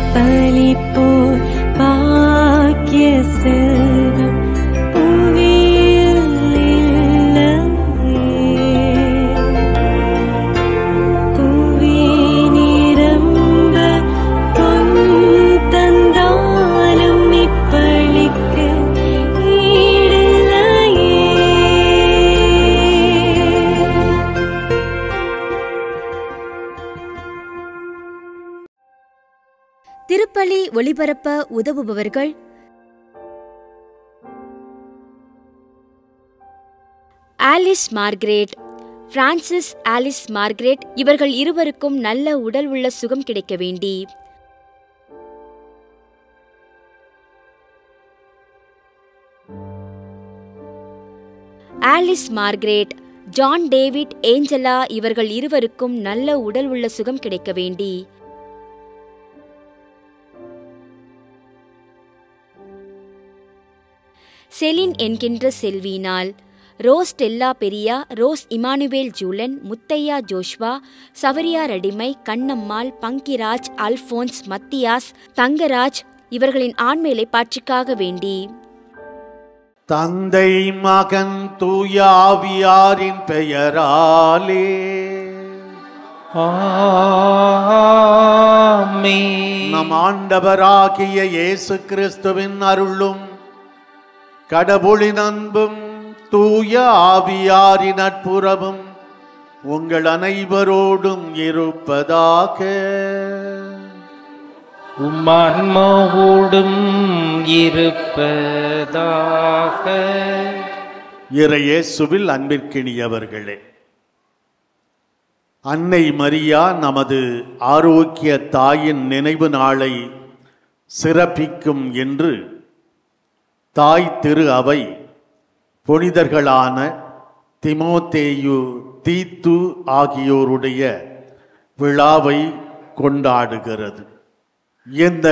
பலிப்போர் பாக்கிய செல்வம் புவியில் இல்லையே. புவி நிரம்ப பொன் தந்தாலும் இப்பளிக்கு ஈடில்லையே திருப்பலி ஒளிபரப்ப உதவுபவர்கள் Alice Margaret Francis Alice Margaret இவர்கள் இருவருக்கும் நல்ல உடல் உள்ள சுகம் கிடைக்க வேண்டி Alice Margaret John David Angela இவர்கள் இருவருக்கும் நல்ல உடல் உள்ள சுகம் கிடைக்க வேண்டி செலின் என்கின்ற செல்வியினால் ரோஸ் டெல்லா பெரியா ரோஸ் இமானுவேல் ஜூலன் Muthaiya Joshua Savariadimai Kannammal Pangiraj Alphonse Mathias Thangaraj இவர்களின் ஆண்மையிலை பாட்சிக்காக வேண்டி தந்தை மகன் தூயாவியாரின் பெயராலே ஆமென். நம் ஆண்டவராகிய இயேசு கிறிஸ்துவின் அருளும் கடவுளின் அன்பும் தூய ஆவியாரின் நட்புறவும் உங்கள் அனைவரோடும் இருப்பதாக உம்மான்மாவோடும் இருப்பதாக இறையேசுவில் அன்பிற்கினியவர்களே அன்னை மரியா நமது ஆரோக்கிய தாயின் நினைவு நாளை சிறப்பிக்கும் என்று தாய் திரு அவை புனிதர்களான திமோத்தேயு தீத்து ஆகியோருடைய விழாவை கொண்டாடுகிறது இந்த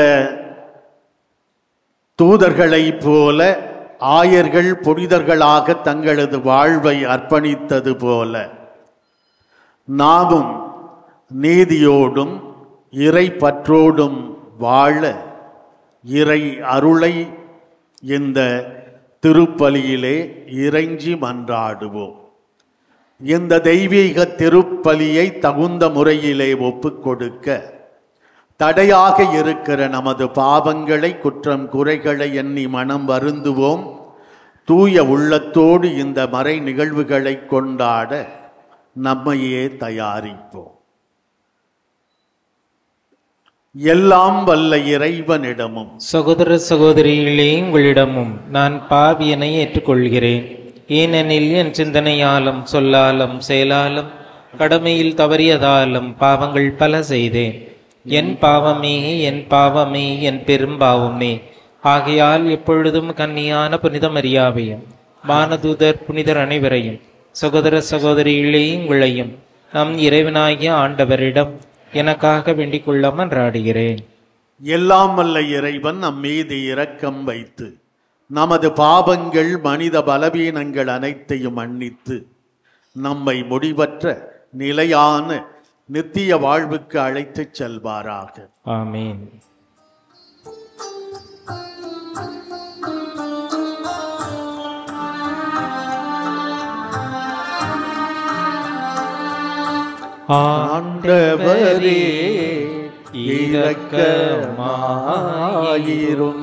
தூதர்களைப் போல ஆயர்கள் புனிதர்களாக தங்களது வாழ்வை அர்ப்பணித்தது போல நாமும் நீதியோடும் இறை பற்றோடும் வாழ இறை அருளை இந்த திருப்பலியிலே இறைஞ்சி மன்றாடுவோம் இந்த தெய்வீக திருப்பலியை தகுந்த முறையிலே ஒப்புக்கொடுக்க தடையாக இருக்கிற நமது பாவங்களை குற்றம் குறைகளை எண்ணி மனம் வருந்துவோம் தூய உள்ளத்தோடு இந்த மறை நிகழ்வுகளை கொண்டாட நம்மையே தயாரிப்போம் எல்லாம் வல்ல இறைவனிடமும் சகோதர சகோதரிகளே உங்களிடமும் நான் பாவியனை ஏற்றுக்கொள்கிறேன் ஏனெனில் என் சிந்தனையாலும் சொல்லாலும் செயலாலும் கடமையில் தவறியதாலும் பாவங்கள் பல செய்தேன் என் பாவமே என் பாவமே என் பெரும் பாவமே ஆகையால் எப்பொழுதும் கன்னியான புனித மரியாவையும் வானதூதர் புனிதர் அனைவரையும் சகோதர சகோதரிகளே உங்களையும் நம் இறைவனாகிய ஆண்டவரிடம் எனக்காக வேண்டிக் கொள்ள மன்றாடுகிறேன் எல்லாம் வல்ல இறைவன் நம் மீது இரக்கம் வைத்து நமது பாவங்கள் மனித பலவீனங்கள் அனைத்தையும் மன்னித்து நம்மை முடிவற்ற நிலையான நித்திய வாழ்வுக்கு அழைத்துச் செல்வாராக ஆமீன் ஆண்டவரே இரக்கமாயிரும்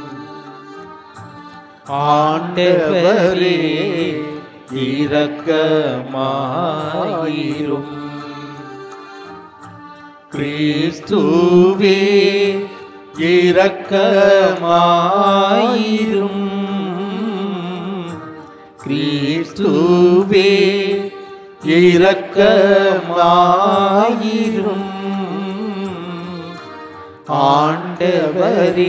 ஆண்டவரே இரக்கமாயிரும் கிறிஸ்துவே இரக்கமாயிரும் கிறிஸ்துவே இரக்கமாயிரும் ஆண்டவரே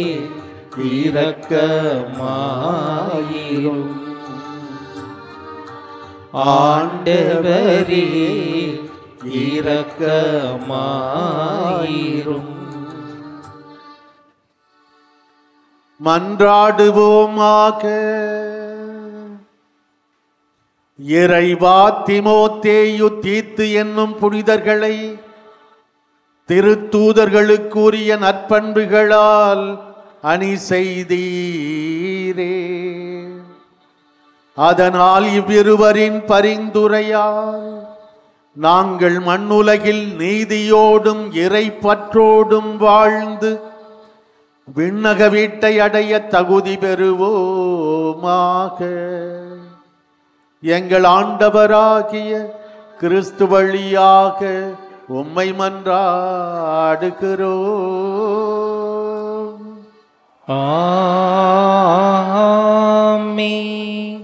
இரக்கமாயிரும் ஆண்டவரே இரக்கமாயிரும் மன்றாடுவோமாக இறைவா திமோத்தேயு தீத்து என்னும் புனிதர்களை திருத்தூதர்களுக்குரிய நற்பண்புகளால் அணி செய்தீரே அதனால் இவ்விருவரின் பரிந்துரையால் நாங்கள் மண்ணுலகில் நீதியோடும் இறைப்பற்றோடும் வாழ்ந்து விண்ணக வீட்டை அடைய தகுதி பெறுவோமாக எங்கள் ஆண்டவராகிய கிறிஸ்து வழியாக உம்மை மன்றாடுகிறோம் ஆமென்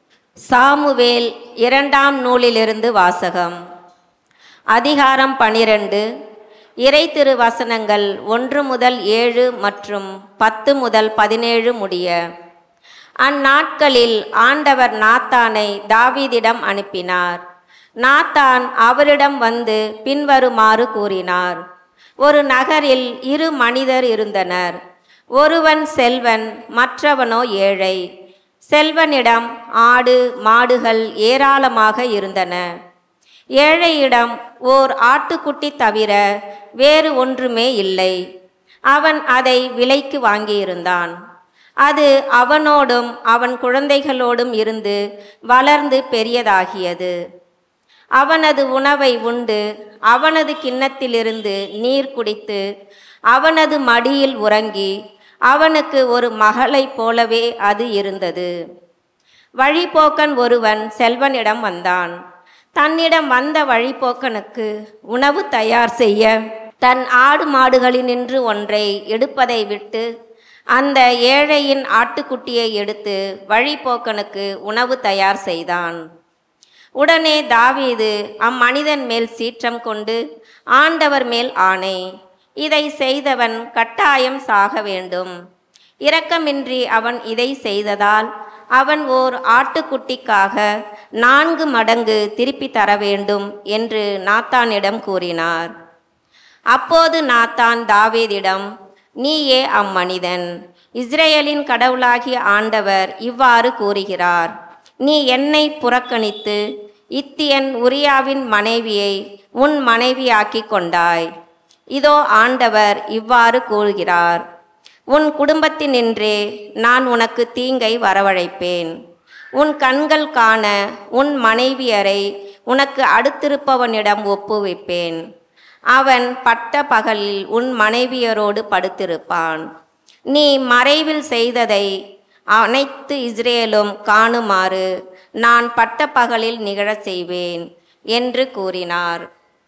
சாமுவேல் இரண்டாம் நூலிலிருந்து வாசகம் அதிகாரம் பனிரெண்டு இறை திருவசனங்கள் ஒன்று முதல் ஏழு மற்றும் பத்து முதல் பதினேழு முடிய அந்நாட்களில் ஆண்டவர் நாத்தானை தாவீதிடம் அனுப்பினார் நாத்தான் அவரிடம் வந்து பின்வருமாறு கூறினார் ஒரு நகரில் இரு மனிதர் இருந்தனர் ஒருவன் செல்வன் மற்றவனோ ஏழை செல்வனிடம் ஆடு மாடுகள் ஏராளமாக இருந்தன ஏழையிடம் ஓர் ஆட்டுக்குட்டி தவிர வேறு ஒன்றுமே இல்லை அவன் அதை விலைக்கு வாங்கியிருந்தான் அது அவனோடும் அவன் குழந்தைகளோடும் இருந்து வளர்ந்து பெரியதாகியது அவனது உணவை உண்டு அவனது கிண்ணத்திலிருந்து நீர் குடித்து அவனது மடியில் உறங்கி அவனுக்கு ஒரு மகளைப் போலவே அது இருந்தது வழிபோக்கன் ஒருவன் செல்வனிடம் வந்தான் தன்னிடம் வந்த வழிபோக்கனுக்கு உணவு தயார் செய்ய தன் ஆடு மாடுகளினின்று ஒன்றை எடுப்பதை விட்டு அந்த ஏழையின் ஆட்டுக்குட்டியை எடுத்து வழிபோக்கனுக்கு உணவு தயார் செய்தான் உடனே தாவீது அம்மனிதன் மேல் சீற்றம் கொண்டு ஆண்டவர் மேல் ஆணை இதை செய்தவன் கட்டாயம் சாக வேண்டும் இரக்கமின்றி அவன் இதை செய்ததால் அவன் ஓர் ஆட்டுக்குட்டிக்காக நான்கு மடங்கு திருப்பி தர வேண்டும் என்று நாத்தானிடம் கூறினார் அப்போது நாத்தான் தாவீதிடம் நீயே அம்மனிதன் இஸ்ரேலின் கடவுளாகிய ஆண்டவர் இவ்வாறு கூறுகிறார் நீ என்னை புறக்கணித்து இத்தியன் உரியாவின் மனைவியை உன் மனைவியாக்கிக் கொண்டாய் இதோ ஆண்டவர் இவ்வாறு கூறுகிறார் உன் குடும்பத்தினின்றே நான் உனக்கு தீங்கை வரவழைப்பேன் உன் கண்கள் காண உன் மனைவியரை உனக்கு அடுத்திருப்பவனிடம் ஒப்புவிப்பேன் அவன் பட்ட பகலில் உன் மனைவியரோடு படுத்திருப்பான் நீ மறைவில் செய்ததை அனைத்து இஸ்ரேலும் காணுமாறு நான் பட்ட பகலில் நிகழச் செய்வேன் என்று கூறினார்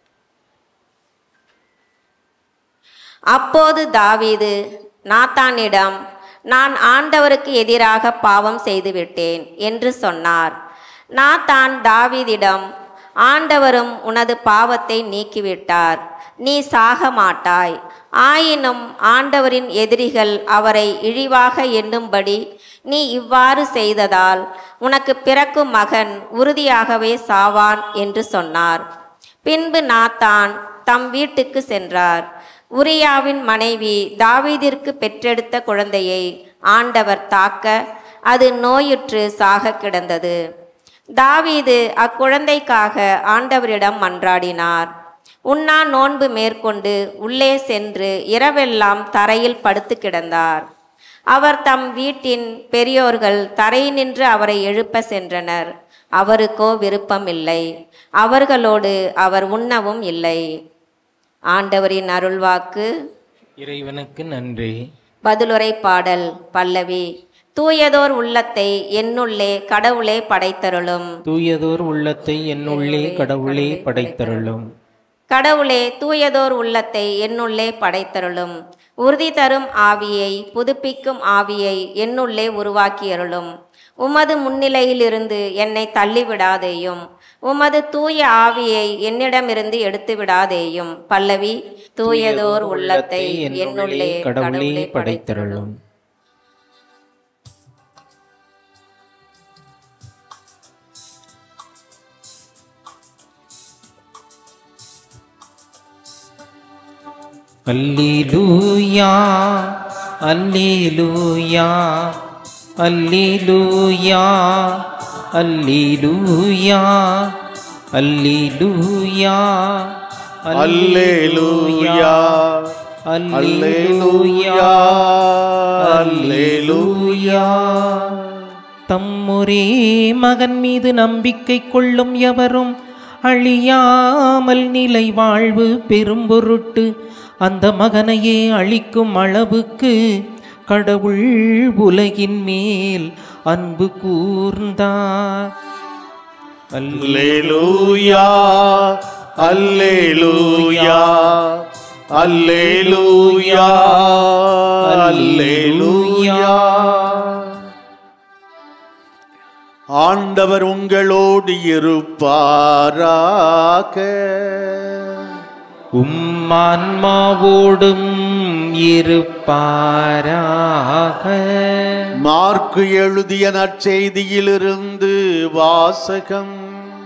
அப்போது தாவீது நாத்தானிடம் நான் ஆண்டவருக்கு எதிராக பாவம் செய்துவிட்டேன் என்று சொன்னார் நாத்தான் தாவீதிடம் ஆண்டவரும் உனது பாவத்தை நீக்கிவிட்டார் நீ சாக மாட்டாய் ஆயினும் ஆண்டவரின் எதிரிகள் அவரை இழிவாக எண்ணும்படி நீ இவ்வாறு செய்ததால் உனக்கு பிறக்கும் மகன் உறுதியாகவே சாவான் என்று சொன்னார் பின்பு நாத்தான் தம் வீட்டுக்கு சென்றார் உரியாவின் மனைவி தாவீதிற்கு பெற்றெடுத்த குழந்தையை ஆண்டவர் தாக்க அது நோயுற்று சாக கிடந்தது தாவீது அக்குழந்தைக்காக ஆண்டவரிடம் மன்றாடினார் உண்ணா நோன்பு மேற்கொண்டு உள்ளே சென்று இரவெல்லாம் தரையில் படுத்து கிடந்தார் அவர் தம் வீட்டின் பெரியோர்கள் தரையினின்று அவரை எழுப்ப சென்றனர் அவருக்கோ விருப்பமில்லை அவர்களோடு அவர் உண்ணவும் இல்லை ஆண்டவரின் அருள்வாக்கு இறைவனுக்கு நன்றி பதிலுரை பாடல் பல்லவி தூயதோர் உள்ளத்தை என்னுள்ளே கடவுளே படைத்தருளும் தூயதோர் உள்ளத்தை என்னுள்ளே கடவுளே படைத்தருளும் கடவுளே தூயதோர் உள்ளத்தை என்னுள்ளே படைத்தருளும் உறுதி தரும் ஆவியை புதுப்பிக்கும் ஆவியை என்னுள்ளே உருவாக்கியருளும் உமது முன்னிலையிலிருந்து என்னை தள்ளிவிடாதேயும் உமது தூய ஆவியை என்னிடமிருந்து எடுத்து விடாதேயும் பல்லவி தூயதோர் உள்ளத்தை என்னுள்ளே கடவுளே படைத்தருளும் அல்லேலூயா அல்லேலூயா அல்லேலூயா அல்லேலூயா அல்லேலூயா அல்லேலூயா அல்லேலூயா அல்லேலூயா தம்முரே மகன் மீது நம்பிக்கை கொள்ளும் எவரும் அழியாமல் நிலை வாழ்வு பெரும் பொருட்டு அந்த மகனையே அழிக்கும் அளவுக்கு கடவுள் உலகின் மேல் அன்பு கூர்ந்தார் அல்லேலூயா அல்லேலூயா அல்லேலூயா அல்லேலூயா ஆண்டவர் உங்களோடு இருப்பாராக உம்மான்மாவோடும் இருப்பாராக மார்க்கு எழுதிய நற்செய்தியிலிருந்து வாசகம்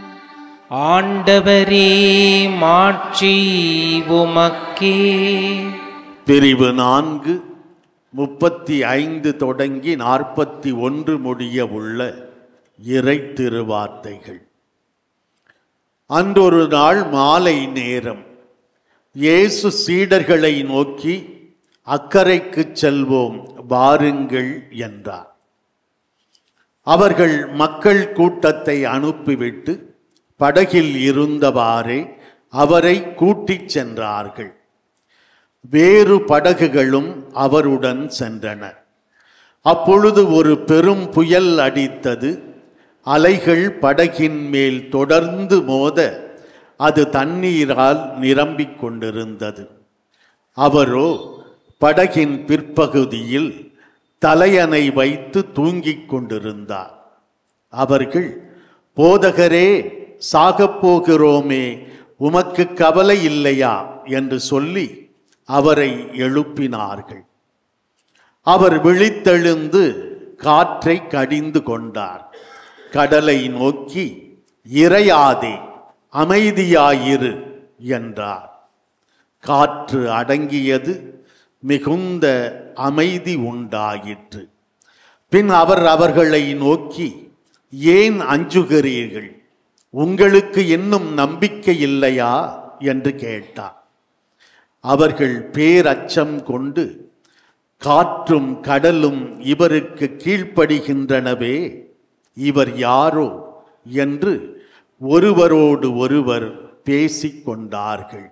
ஆண்டவரே மாட்சி உமக்கே பிரிவு நான்கு முப்பத்தி ஐந்து தொடங்கி நாற்பத்தி ஒன்று முடிய உள்ள இறை திருவார்த்தைகள் அன்றொரு நாள் மாலை நேரம் இயேசு சீடர்களை நோக்கி அக்கறைக்கு செல்வோம் வாருங்கள் என்றார் அவர்கள் மக்கள் கூட்டத்தை அனுப்பிவிட்டு படகில் இருந்தவாறே அவரை கூட்டிச் சென்றார்கள் வேறு படகுகளும் அவருடன் சென்றன அப்பொழுது ஒரு பெரும் புயல் அடித்தது அலைகள் படகின் மேல் தொடர்ந்து மோத அது தண்ணீரால் நிரம்பிக் கொண்டிருந்தது அவரோ படகின் பிற்பகுதியில் தலையணை வைத்து தூங்கிக் கொண்டிருந்தார் அவர்கள் போதகரே சாகப் போகிறோமே உமக்கு கவலை இல்லையா என்று சொல்லி அவரை எழுப்பினார்கள் அவர் விழித்தெழுந்து காற்றை கடிந்து கொண்டார் கடலை நோக்கி இறையாதே அமைதியாயிரு என்றார் காற்று அடங்கியது மிகுந்த அமைதி உண்டாயிற்று பின் அவர் அவர்களை நோக்கி ஏன் அஞ்சுகிறீர்கள் உங்களுக்கு இன்னும் நம்பிக்கை இல்லையா என்று கேட்டார் அவர்கள் பேரச்சம் கொண்டு காற்றும் கடலும் இவருக்கு கீழ்ப்படுகின்றனவே இவர் யாரோ என்று ஒருவரோடு ஒருவர் பேசிக் கொண்டார்கள்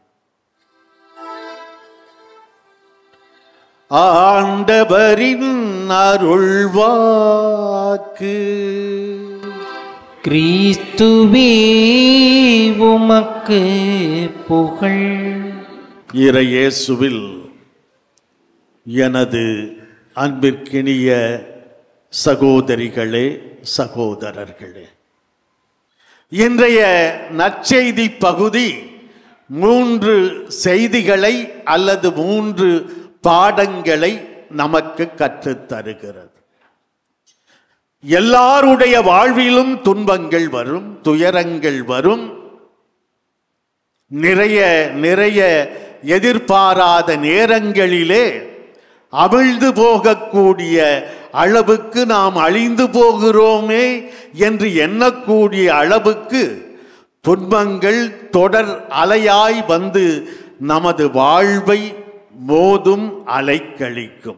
ஆண்டவரின் அருள்வாக்கு கிறிஸ்துவே உமக்கு புகழ் இறையேசுவில் எனது அன்பிற்கினிய சகோதரிகளே சகோதரர்களே இன்றைய நற்செய்தி பகுதி மூன்று செய்திகளை அல்லது மூன்று பாடங்களை நமக்கு கற்றுத் தருகிறது எல்லாருடைய வாழ்விலும் துன்பங்கள் வரும் துயரங்கள் வரும் நிறைய நிறைய எதிர்பாராத நேரங்களிலே அவிழ்ந்து போகக்கூடிய அளவுக்கு நாம் அழிந்து போகிறோமே என்று எண்ணக்கூடிய அளவுக்கு துன்பங்கள் தொடர் அலையாய் வந்து நமது வாழ்வை மோதும் அலைக்கழிக்கும்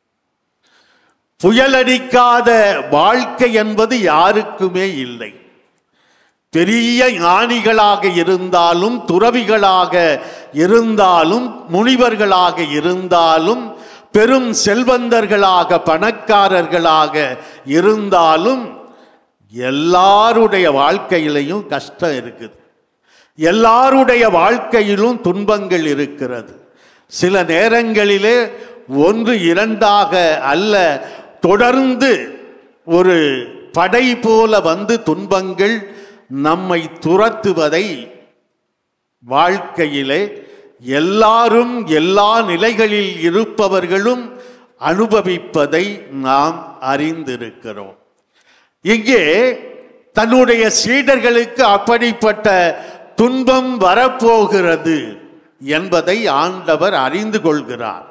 புயலடிக்காத வாழ்க்கை என்பது யாருக்குமே இல்லை பெரிய ஞானிகளாக இருந்தாலும் துறவிகளாக இருந்தாலும் முனிவர்களாக இருந்தாலும் பெரும் செல்வந்தர்களாக பணக்காரர்களாக இருந்தாலும் எல்லாருடைய வாழ்க்கையிலையும் கஷ்டம் இருக்குது எல்லாருடைய வாழ்க்கையிலும் துன்பங்கள் இருக்கிறது சில நேரங்களிலே ஒன்று இரண்டாக அல்ல தொடர்ந்து ஒரு படை போல வந்து துன்பங்கள் நம்மை துரத்துவதை வாழ்க்கையிலே எல்லாரும் எல்லா நிலைகளில் இருப்பவர்களும் அனுபவிப்பதை நாம் அறிந்திருக்கிறோம் இங்கே தன்னுடைய சீடர்களுக்கு அப்படிப்பட்ட துன்பம் வரப்போகிறது என்பதை ஆண்டவர் அறிந்து கொள்கிறார்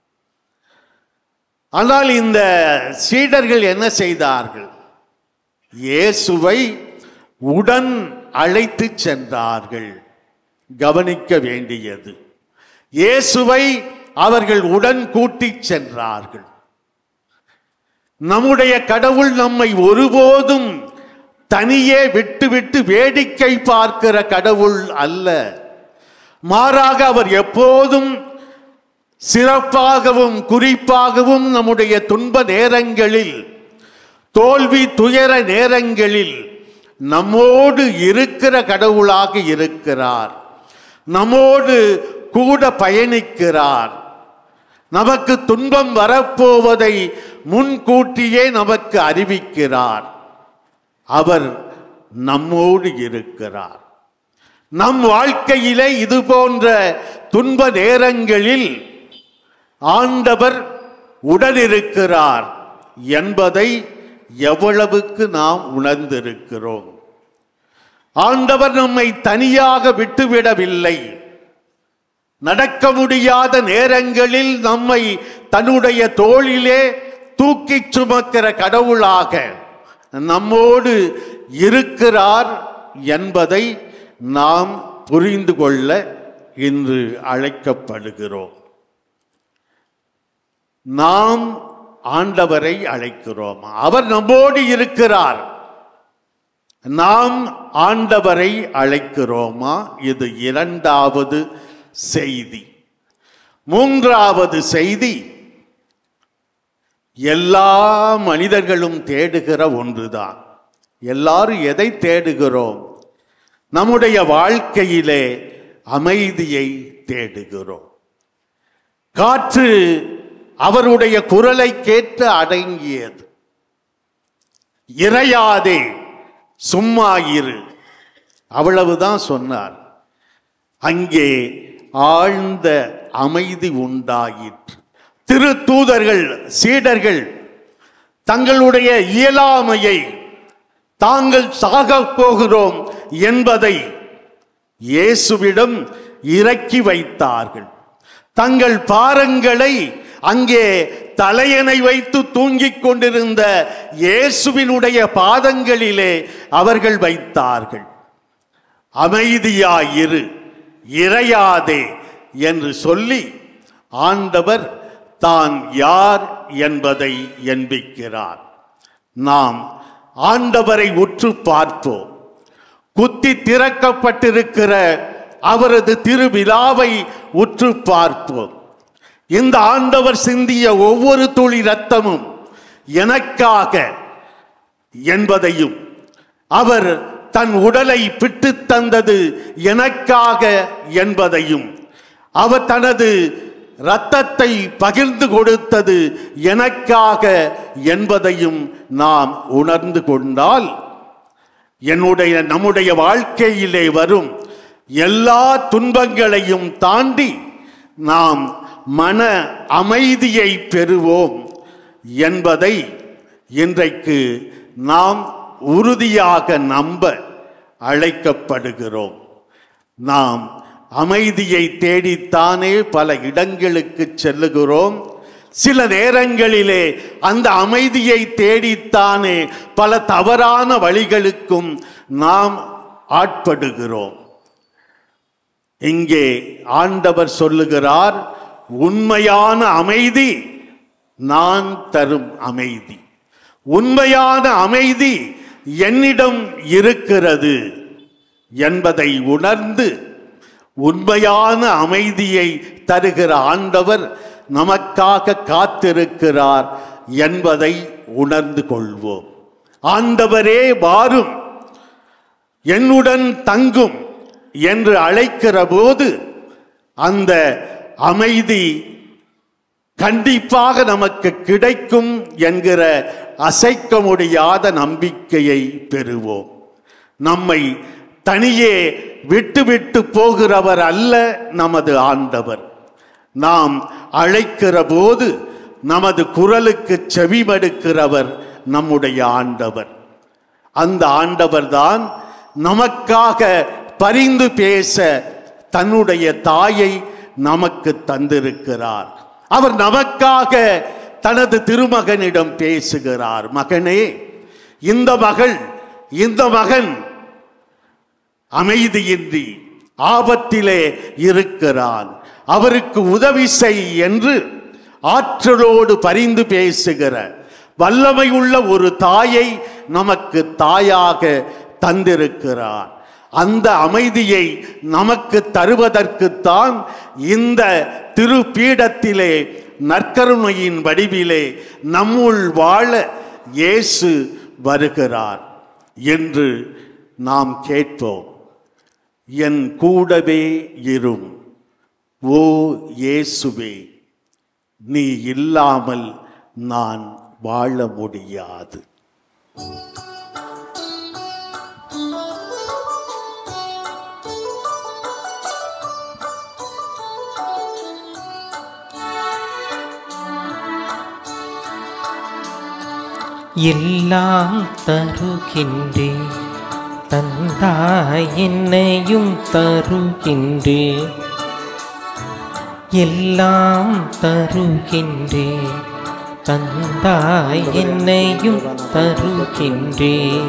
ஆனால் இந்த சீடர்கள் என்ன செய்தார்கள் இயேசுவை உடன் அழைத்து சென்றார்கள் கவனிக்க வேண்டியது இயேசுவை அவர்கள் உடன் கூட்டிச் சென்றார்கள் நம்முடைய கடவுள் நம்மை ஒருபோதும் தனியே விட்டுவிட்டு வேடிக்கை பார்க்கிற கடவுள் அல்ல மாறாக அவர் எப்போதும் சிறப்பாகவும் குறிப்பாகவும் நம்முடைய துன்ப நேரங்களில் தோல்வி துயர நேரங்களில் நம்மோடு இருக்கிற கடவுளாக இருக்கிறார் நம்மோடு கூட பயணிக்கிறார் நமக்கு துன்பம் வரப்போவதை முன்கூட்டியே நமக்கு அறிவிக்கிறார் அவர் நம்மோடு இருக்கிறார் நம் வாழ்க்கையிலே இது போன்ற துன்ப நேரங்களில் ஆண்டவர் உடனிருக்கிறார் என்பதை எவ்வளவுக்கு நாம் உணர்ந்திருக்கிறோம் ஆண்டவர் நம்மை தனியாக விட்டுவிடவில்லை நடக்க முடியாத நேரங்களில் நம்மை தன்னுடைய தோளிலே தூக்கிச் சுமக்கிற கடவுளாக நம்மோடு இருக்கிறார் என்பதை நாம் புரிந்து கொள்ள இன்று அழைக்கப்படுகிறோம் நாம் ஆண்டவரை அழைக்கிறோம் அவர் நம்மோடு இருக்கிறார் நாம் ஆண்டவரை அழைக்கிறோமா இது இரண்டாவது செய்தி மூன்றாவது செய்தி எல்லா மனிதர்களும் தேடுகிற ஒன்றுதான் எல்லாரும் எதை தேடுகிறோம் நம்முடைய வாழ்க்கையிலே அமைதியை தேடுகிறோம் காற்று அவருடைய குரலை கேட்டு அடங்கியது இறையாதே சும்மா இரு அவ்வளவுதான் சொன்னார் அங்கே ஆழ்ந்த அமைதி உண்டாயிற்று திரு தூதர்கள் சீடர்கள் தங்களுடைய இயலாமையை தாங்கள் சாகப் போகிறோம் என்பதை இயேசுவிடம் இறக்கி வைத்தார்கள் தங்கள் பாரங்களை அங்கே தலையணை வைத்து தூங்கிக் கொண்டிருந்த இயேசுவினுடைய பாதங்களிலே அவர்கள் வைத்தார்கள் அமைதியாயிரு இறையாதே என்று சொல்லி ஆண்டவர் தான் யார் என்பதை எண்பிக்கிறார் நாம் ஆண்டவரை உற்று பார்ப்போம் குத்தி திறக்கப்பட்டிருக்கிற அவரது திருவிழாவை உற்று பார்ப்போம் இந்த ஆண்டவர் சிந்திய ஒவ்வொரு துளி ரத்தமும் எனக்காக என்பதையும் அவர் தன் உடலை பிட்டு தந்தது எனக்காக என்பதையும் அவர் தனது இரத்தத்தை பகிர்ந்து கொடுத்தது எனக்காக என்பதையும் நாம் உணர்ந்து கொண்டால் என்னுடைய நம்முடைய வாழ்க்கையிலே வரும் எல்லா துன்பங்களையும் தாண்டி நாம் மன அமைதியை பெறுவோம் என்பதை இன்றைக்கு நாம் உறுதியாக நம்ப அழைக்கப்படுகிறோம் நாம் அமைதியை தேடித்தானே பல இடங்களுக்கு செல்லுகிறோம் சில நேரங்களிலே அந்த அமைதியை தேடித்தானே பல தவறான வழிகளுக்கும் நாம் ஆட்படுகிறோம் இங்கே ஆண்டவர் சொல்லுகிறார் உண்மையான அமைதி நான் தரும் அமைதி உண்மையான அமைதி என்னிடம் இருக்கிறது என்பதை உணர்ந்து உண்மையான அமைதியை தருகிற ஆண்டவர் நமக்காக காத்திருக்கிறார் என்பதை உணர்ந்து கொள்வோம் ஆண்டவரே வாரும் என்னுடன் தங்கும் என்று அழைக்கிற போது அந்த அமைதி கண்டிப்பாக நமக்கு கிடைக்கும் என்கிற அசைக்க முடியாத நம்பிக்கையை பெறுவோம் நம்மை தனியே விட்டு விட்டு போகிறவர் அல்ல நமது ஆண்டவர் நாம் அழைக்கிற போது நமது குரலுக்கு செவிமடுக்கிறவர் நம்முடைய ஆண்டவர் அந்த ஆண்டவர்தான் நமக்காக பரிந்து பேச தன்னுடைய தாயை நமக்கு தந்திருக்கிறார் அவர் நமக்காக தனது திருமகனிடம் பேசுகிறார் மகனே இந்த மகள் இந்த மகன் அமைதியின்றி ஆபத்திலே இருக்கிறான் அவருக்கு உதவி செய் என்று ஆற்றலோடு பரிந்து பேசுகிற வல்லமை உள்ள ஒரு தாயை நமக்கு தாயாக தந்திருக்கிறார் அந்த அமைதியை நமக்கு தருவதற்குத்தான் இந்த திருப்பீடத்திலே நற்கருணையின் வடிவிலே நம்முள் வாழ இயேசு வருகிறார் என்று நாம் கேட்போம் என் கூடவே இரும் ஓ இயேசுவே நீ இல்லாமல் நான் வாழ முடியாது எல்லாம் தருகின்றேன் தந்தாய் என்னையும் தருகின்றேன் எல்லாம் தருகின்றேன் தந்தாய் என்னையும் தருகின்றேன்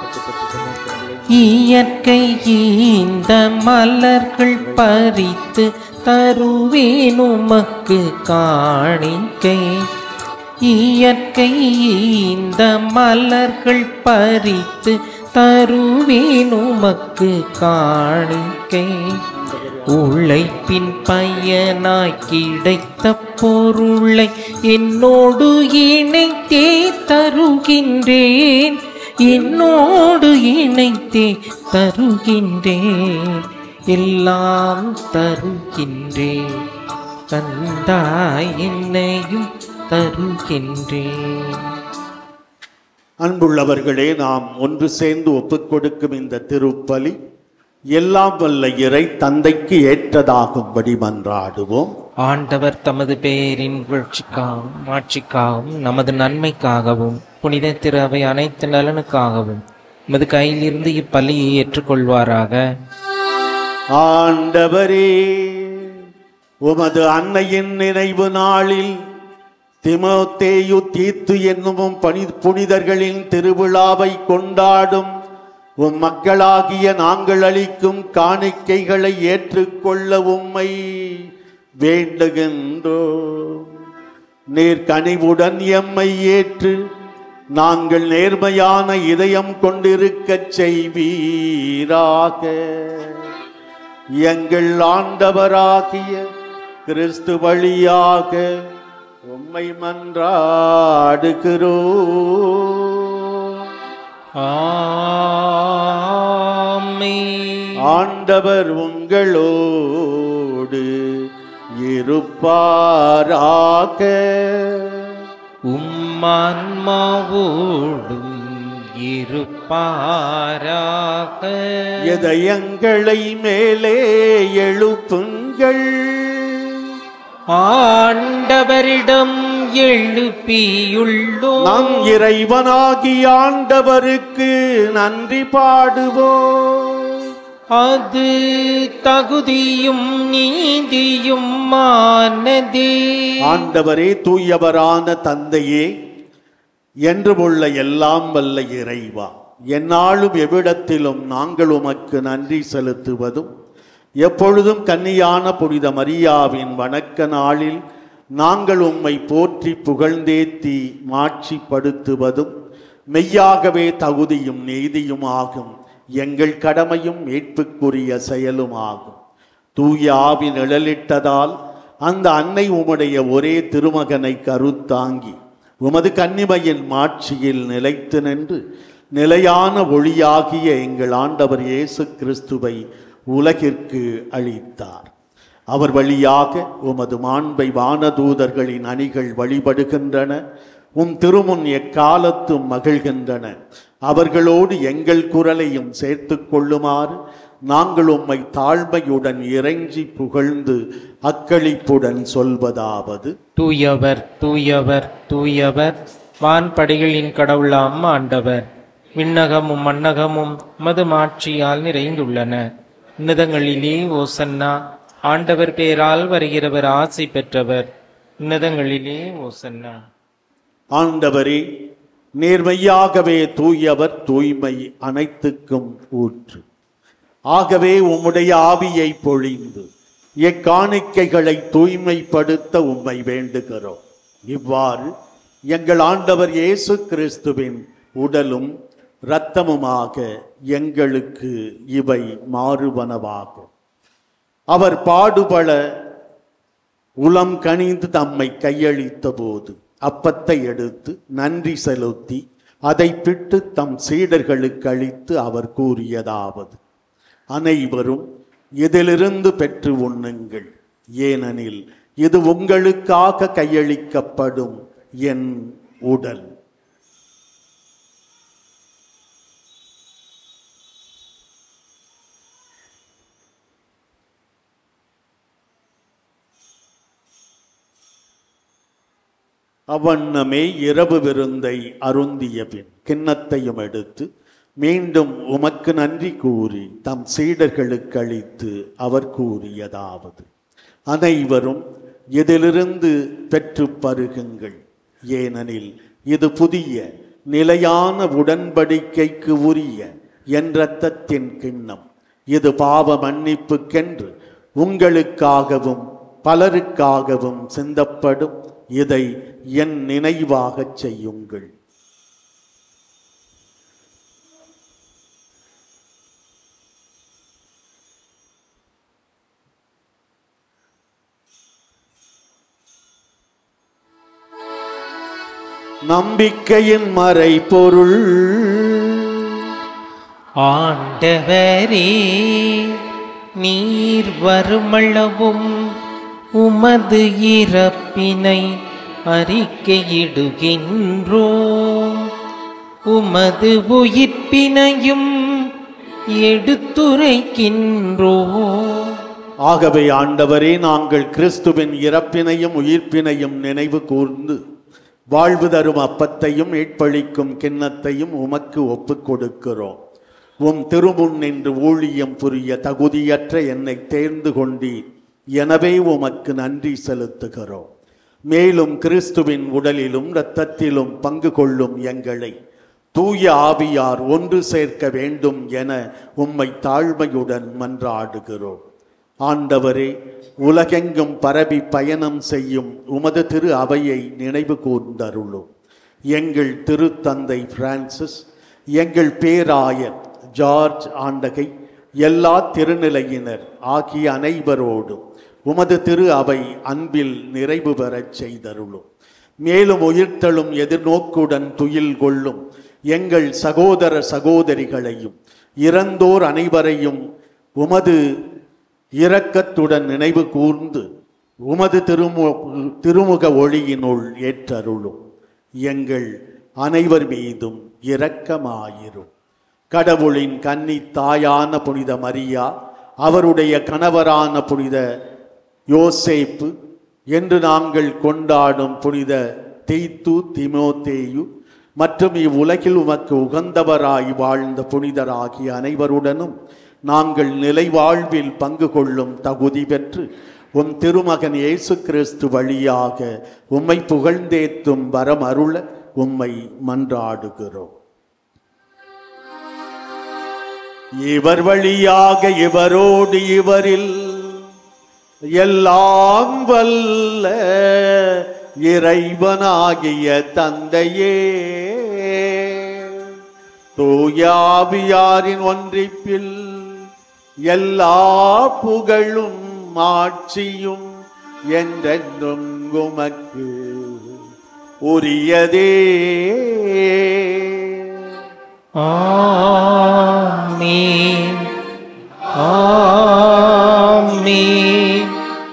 இயற்கை இந்த மலர்கள் பறித்து தருவேன் உமக்கு காணிக்கை இயற்கை இந்த மலர்கள் பறித்து தருவேன் உமக்கு காணிக்கை உழைப்பின் பயனாய் கிடைத்த பொருளை என்னோடு இணைத்தே தருகின்றேன் என்னோடு இணைத்தே தருகின்றேன் எல்லாம் தருகின்றேன் தந்தாய் என்னையும் தருகின்றேன் அன்புள்ளவர்களே நாம் ஒன்று சேர்ந்து ஒப்புக் கொடுக்கும் இந்த திருப்பலி எல்லாம் வல்ல இறை தந்தைக்கு ஏற்றதாகும்படி மன்றாடுவோம் ஆண்டவர் தமது பெயரின் புகழ்ச்சிக்காகவும் மாட்சிக்காகவும் நமது நன்மைக்காகவும் புனித திரு அவை அனைத்து நலனுக்காகவும் உமது கையிலிருந்து இப்பலியை ஏற்றுக்கொள்வாராக ஆண்டவரே உமது அன்னையின் நினைவு நாளில் திமோத்தேயு தீத்து என்னும் பணி புனிதர்களின் திருவிழாவை கொண்டாடும் உம் மக்களாகிய நாங்கள் அளிக்கும் காணிக்கைகளை ஏற்றுக்கொள்ள உம்மை வேண்டுகின்றோம் நீர் கனிவுடன் எம்மை ஏற்று நாங்கள் நேர்மையான இதயம் கொண்டிருக்கச் செய்வீராக எங்கள் ஆண்டவராகிய கிறிஸ்து வழியாக உம்மை மன்றாடுகிறோம் ஆமென். ஆண்டவர் உங்களோடு இருப்பாராக உம்மான்மாவோடும் இருப்பாராக இதயங்களை மேலே எழுப்புங்கள் ஆண்டவரிடம் எழுப்பியுள்ளோம் நம் இறைவனாகி ஆண்டவருக்கு நன்றி பாடுவோம் அது தகுதியும் நீதியும் மானதே ஆண்டவரே தூயவரான தந்தையே என்றும் உள்ள எல்லாம் வல்ல இறைவா எந்நாளும் எவ்விடத்திலும் நாங்கள் உமக்கு நன்றி செலுத்துவதும் எப்பொழுதும் கன்னியான புனித மரியாவின் வணக்க நாளில் நாங்கள் உம்மை போற்றி புகழ்ந்தேத்தி மாட்சிப்படுத்துவதும் மெய்யாகவே தகுதியும் நீதியும் ஆகும் எங்கள் கடமையும் மீட்புக்குரிய செயலும் ஆகும் தூய ஆவி நிழலிட்டதால் அந்த அன்னை உம்முடைய ஒரே திருமகனை கருத்தாங்கி உமது கன்னிமையின் மாட்சியில் நிலைத்து நின்று நிலையான ஒளியாகிய எங்கள் ஆண்டவர் இயேசு கிறிஸ்துவை உலகிற்கு அளித்தார் அவர் வழியாக உமது மாண்பை வானதூதர்களின் அணிகள் வழிபடுகின்றன உம் திருமுன் எக்காலத்தும் மகிழ்கின்றன அவர்களோடு எங்கள் குரலையும் சேர்த்துக் கொள்ளுமாறு நாங்கள் உம்மை தாழ்மையுடன் இறைஞ்சி புகழ்ந்து அக்களிப்புடன் சொல்வதாவது தூயவர் தூயவர் தூயவர் வான்படைகளின் கடவுளாம் ஆண்டவர் விண்ணகமும் மண்ணகமும் மது மாட்சியால் நிறைந்துள்ளன உன்னதங்களிலே ஓசன்னா ஆண்டவர் பேரால் வருகிறவர் ஆசை பெற்றவர் உன்னதங்களிலே ஓசன்னா ஆண்டவரே நேர்மையாகவே தூயவர் தூய்மை அனைத்துக்கும் ஊற்று ஆகவே உம்முடைய ஆவியை பொழிந்து எக்காணிக்கைகளை தூய்மைப்படுத்த உம்மை வேண்டுகிறோம் இவ்வாறு எங்கள் ஆண்டவர் இயேசு கிறிஸ்துவின் உடலும் இரத்தமுமாக எங்களுக்கு இவை மாறுவனவாகும் அவர் பாடுபட உளம் கனிந்து தம்மை கையளித்த போது அப்பத்தை எடுத்து நன்றி செலுத்தி அதை பிட்டு தம் சீடர்களுக்கு அளித்து அவர் கூறியதாவது அனைவரும் இதிலிருந்து பெற்று உண்ணுங்கள் ஏனெனில் இது உங்களுக்காக கையளிக்கப்படும் என் உடல் அவ்வண்ணமே இரவு விருந்தை அருந்திய பின் கிண்ணத்தையும் எடுத்து மீண்டும் உமக்கு நன்றி கூறி தம் சீடர்களுக்கு அளித்து அவர் கூறியதாவது அனைவரும் இதிலிருந்து பெற்று பருகுங்கள் ஏனெனில் இது புதிய நிலையான உடன்படிக்கைக்கு உரிய என் இரத்தத்தின் கிண்ணம் இது பாவ மன்னிப்புக்கென்று உங்களுக்காகவும் பலருக்காகவும் சிந்தப்படும் இதை என் நினைவாகச் செய்யுங்கள் நம்பிக்கையின் மறைபொருள் ஆண்டவரே நீர் வருமளவும் உமது இறப்பினை அறிக்கையிடுகின்றோம் உமது உயிர்ப்பினையும் எடுத்துரைக்கின்றோம் ஆகவே ஆண்டவரே நாங்கள் கிறிஸ்துவின் இறப்பினையும் உயிர்ப்பினையும் நினைவு கூர்ந்து வாழ்வு தரும் அப்பத்தையும் ஏற்பளிக்கும் கிண்ணத்தையும் உமக்கு ஒப்புக் கொடுக்கிறோம் உம் திருமுன் நின்று ஊழியம் புரிய தகுதியற்ற என்னை தேர்ந்து கொண்டீர் எனவே உமக்கு நன்றி செலுத்துகிறோம் மேலும் கிறிஸ்துவின் உடலிலும் இரத்தத்திலும் பங்கு கொள்ளும் எங்களை தூய ஆவியார் ஒன்று சேர்க்க வேண்டும் என உம்மை தாழ்மையுடன் மன்றாடுகிறோம் ஆண்டவரே உலகெங்கும் பரவி பயணம் செய்யும் உமது திரு அவையை நினைவு கூர்ந்தருளும் எங்கள் திருத்தந்தை பிரான்சிஸ் எங்கள் பேராயர் ஜார்ஜ் ஆண்டகை எல்லா திருநிலையினர் ஆகிய அனைவரோடும் உமது திரு அவை அன்பில் நிறைவு பெறச் செய்தருளும் மேலும் உயிர்த்தெழும் எதிர்நோக்குடன் துயில் கொள்ளும் எங்கள் சகோதர சகோதரிகளையும் இறந்தோர் அனைவரையும் உமது இரக்கத்துடன் நினைவு கூர்ந்து உமது திருமு திருமுக ஒளியினுள் ஏற்றருளும் எங்கள் அனைவர் மீதும் இரக்கமாயிரும் கடவுளின் கன்னி தாயான புனித மரியா அவருடைய கணவரான புனித யோசேப்பு என்று நாங்கள் கொண்டாடும் புனித தீத்து திமோத்தேயு மற்றும் இவ்வுலகில் உமக்கு உகந்தவராய் வாழ்ந்த புனிதராகிய அனைவருடனும் நாங்கள் நிலை வாழ்வில் பங்கு கொள்ளும் தகுதி பெற்று உம் திருமகன் இயேசு கிறிஸ்து வழியாக உம்மை புகழ்ந்தேத்தும் வரம் அருள உம்மை மன்றாடுகிறோம் இவர் வழியாக இவரோடு இவரில் எல்லாம் வல்ல இறைவனாகிய தந்தையே தூயாவியாரின் ஒன்றிப்பில் எல்லா புகழும் ஆட்சியும் என்றென்றும் உமக்கு உரியதே ஆமீன் ஆமீன்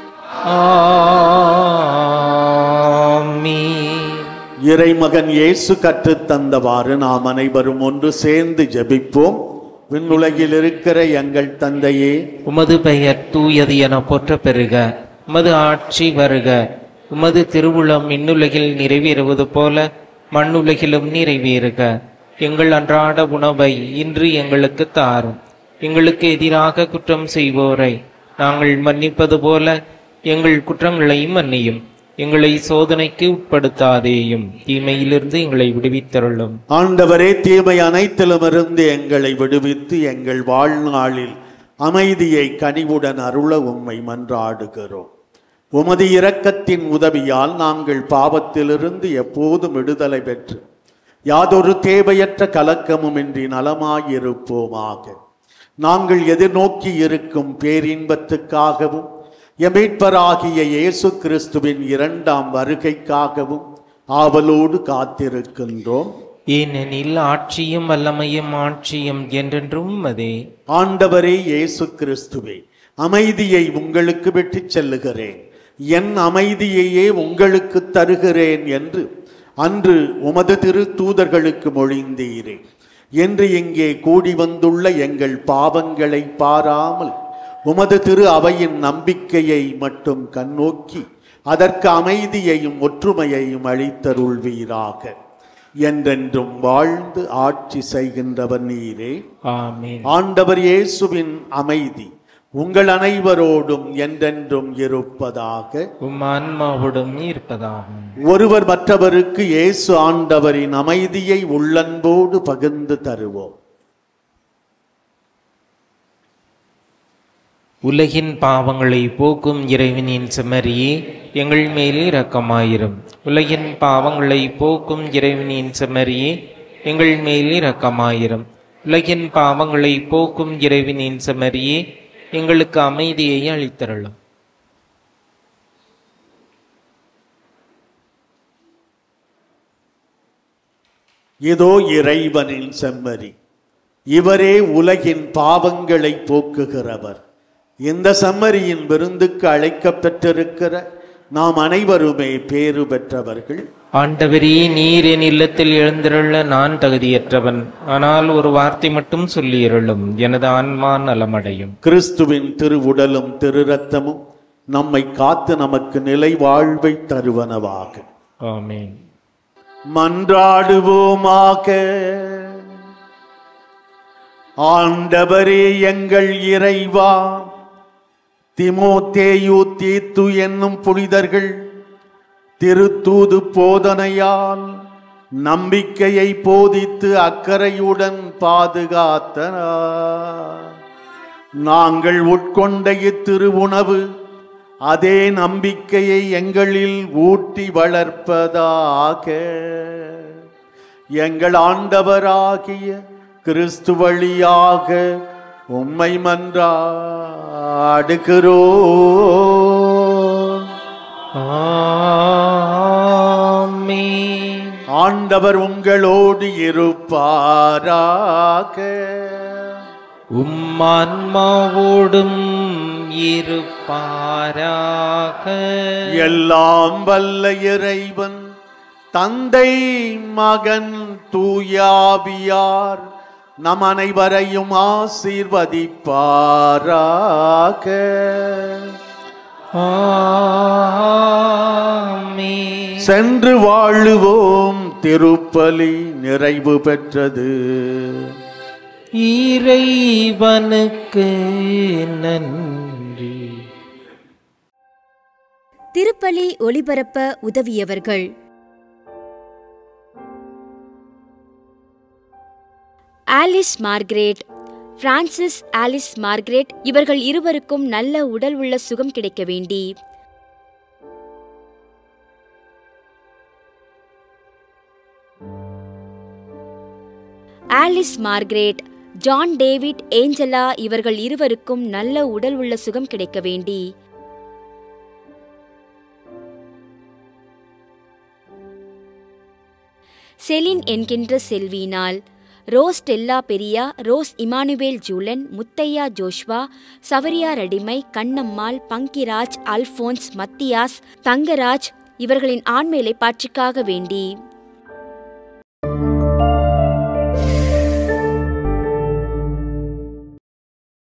ஆமீன் இறைமகன் இயேசு கற்றுத் தந்தவாறு நாம் அனைவரும் ஒன்று சேர்ந்து ஜெபிப்போம் விண்ணுலகில் இருக்கிற எங்கள் தந்தையே உமது பெயர் தூயது என போற்ற பெறுக உமது ஆட்சி வருக உமது திருவுளம் விண்ணுலகில் நிறைவேறுவது போல மண்ணுலகிலும் நிறைவேறுக எங்கள் அன்றாட உணவை இன்று எங்களுக்கு தாரும் எங்களுக்கு எதிராக குற்றம் செய்வோரை நாங்கள் மன்னிப்பது போல எங்கள் குற்றங்களையும் மன்னியும் எங்களை சோதனைக்கு உட்படுத்தாதேயும் தீமையிலிருந்து எங்களை விடுவித்தருளும் ஆண்டவரே தீமை அனைத்திலுமிருந்து எங்களை விடுவித்து எங்கள் வாழ்நாளில் அமைதியை கனிவுடன் அருள உம்மை மன்றாடுகிறோம் உமது இரக்கத்தின் உதவியால் நாங்கள் பாவத்திலிருந்து எப்போதும் விடுதலை பெற்று யாதொரு தேவையற்ற கலக்கமுமின்றி நலமாயிருப்போமாக நாங்கள் எதிர்நோக்கி இருக்கும் பேரின்பத்துக்காகவும் எமீட்பராகிய இயேசு கிறிஸ்துவின் இரண்டாம் வருகைக்காகவும் ஆவலோடு காத்திருக்கின்றோம் ஏனெனில் ஆட்சியும் வல்லமையும் ஆட்சியும் என்றென்றும் அதே ஆண்டவரே இயேசு கிறிஸ்துவே அமைதியை உங்களுக்கு விட்டுச் செல்லுகிறேன் என் அமைதியையே உங்களுக்கு தருகிறேன் என்று அன்று உமது திரு தூதர்களுக்கு மொழிந்தீரே என்று இங்கே கூடி வந்துள்ள எங்கள் பாவங்களை பாராமல் உமது திரு அவையின் நம்பிக்கையை மட்டும் கண்ணோக்கி அதற்கு அமைதியையும் ஒற்றுமையையும் அளித்தருள்வீராக என்றென்றும் வாழ்ந்து ஆட்சி செய்கின்றவர் நீரே ஆமென் ஆண்டவர் இயேசுவின் அமைதி உங்கள் அனைவரோடும் என்றென்றும் இருப்பதாக உம் ஆன்மாவோடும் இருப்பதாகும் ஒருவர் மற்றவருக்கு இயேசு ஆண்டவரின் அமைதியை உள்ளன்போடு பகிர்ந்து தருவோம் உலகின் பாவங்களை போக்கும் இறைவனின் செம்மறியே எங்கள் மேல் இரக்கமாயிரும் உலகின் பாவங்களை போக்கும் இறைவனின் செம்மறியே எங்கள் மேல் இரக்கமாயிரும் உலகின் பாவங்களை போக்கும் இறைவனின் செம்மறியே எங்களுக்கு அமைதியை அளித்தருளும் இதோ இறைவனின் செம்மறி இவரே உலகின் பாவங்களை போக்குகிறவர் இந்த செம்மறியின் விருந்துக்கு அழைக்கப் பெற்றிருக்கிற நாம் அனைவருமே பேறு பெற்றவர்கள் ஆண்டவரே நீர் என் இல்லத்தில் எழுந்திருள்ள நான் தகுதியற்றவன் ஆனால் ஒரு வார்த்தை மட்டும் சொல்லியருளும் எனது ஆன்மா நலமடையும் கிறிஸ்துவின் திருவுடலும் திரு ரத்தமும் நம்மை காத்து நமக்கு நிலை வாழ்வை தருவனவாக ஆமென் மன்றாடுவோமாக ஆண்டவரே எங்கள் இறைவா திமோத்தேயு தீத்து என்னும் புனிதர்கள் திருத்தூது போதனையால் நம்பிக்கையை போதித்து அக்கறையுடன் பாதுகாத்தனர் நாங்கள் உட்கொண்ட இத்திரு உணவு அதே நம்பிக்கையை எங்களில் ஊட்டி வளர்ப்பதாக எங்கள் ஆண்டவராகிய கிறிஸ்து வழியாக உம்மை மன்றாடுகிறோம் ஆமென் ஆண்டவர் உங்களோடு இருப்பாராக உம் ஆன்மாவோடும் இருப்பாராக எல்லாம் வல்ல இறைவன் தந்தை மகன் தூயாவியார் நம் அனைவரையும் ஆசீர்வதிப்பாராக ஆமென் சென்று வாழுவோம் திருப்பலி நிறைவு பெற்றது இறைவனுக்கு நன்றி திருப்பலி ஒளிபரப்ப உதவியவர்கள் Alice Margaret Francis Alice Margaret இவர்கள் இருவருக்கும் நல்ல உடல் உள்ள சுகம் கிடைக்க வேண்டி Alice Margaret John David Angela இவர்கள் இருவருக்கும் நல்ல உடல் உள்ள சுகம் கிடைக்க வேண்டி செலின் என்கின்ற செல்வியினால் ரோஸ் டெல்லா பெரியா ரோஸ் இமானுவேல் ஜூலன் Muthaiya Joshua Savariadimai Kannammal Pangiraj Alphonse Mathias Thangaraj இவர்களின் ஆண்மையிலை பாட்சிக்காக வேண்டி